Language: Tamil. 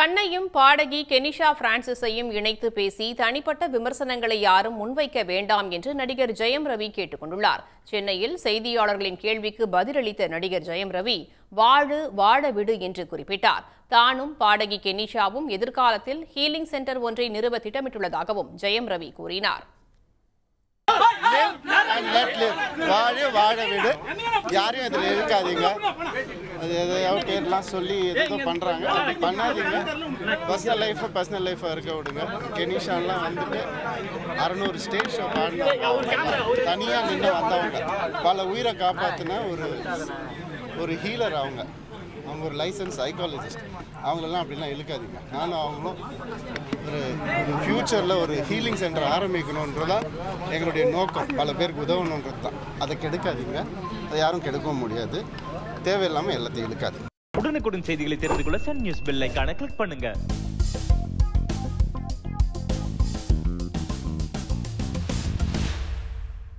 தன்னையும் பாடகி கெனிஷா பிரான்சிஸையும் இணைத்து பேசி தனிப்பட்ட விமர்சனங்களை யாரும் முன்வைக்க வேண்டாம் என்று நடிகர் ஜெயம் ரவி கேட்டுக் கொண்டுள்ளார் சென்னையில் செய்தியாளர்களின் கேள்விக்கு பதிலளித்த நடிகர் ஜெயம் ரவி வாழு வாழ விடு என்று குறிப்பிட்டார் தானும் பாடகி கெனிஷாவும் எதிர்காலத்தில் ஹீலிங் சென்டர் ஒன்றை நிறுவ திட்டமிட்டுள்ளதாகவும் ஜெயம் ரவி கூறினார் and let live. வாழு வாழ விடு யாரையும் இதில் இழுக்காதீங்க அது எதையோ பேர்லாம் சொல்லி எதோ பண்ணுறாங்க அப்படி பண்ணாதீங்க பர்சனல் லைஃப்பை பர்சனல் லைஃபாக இருக்க விடுங்க கெனிஷாலாம் வந்துட்டு அறநூறு ஸ்டேஜ் ஷோ பாடினவங்க தனியாக நின்று வந்தவங்க பல உயிரை காப்பாற்றின ஒரு ஒரு ஹீலர் அவங்க அவங்க ஒரு லைசன்ஸ் சைக்காலஜிஸ்ட் அவங்களெல்லாம் அப்படிலாம் இழுக்காதீங்க நானும் அவங்களும் ஒரு ஒரு ஃப்யூச்சரில் ஒரு ஹீலிங் சென்டர் ஆரம்பிக்கணுன்றதா எங்களுடைய நோக்கம் பல பேருக்கு உதவணுன்றது தான் அதை கெடுக்காதீங்க அதை யாரும் கெடுக்கவும் முடியாது தேவையில்லாமல் எல்லாத்தையும் இழுக்காதீங்க உடனுக்குடன் செய்திகளை தெரிந்து கொள்ள சன் நியூஸ் பெல் ஐகானை கிளிக் பண்ணுங்க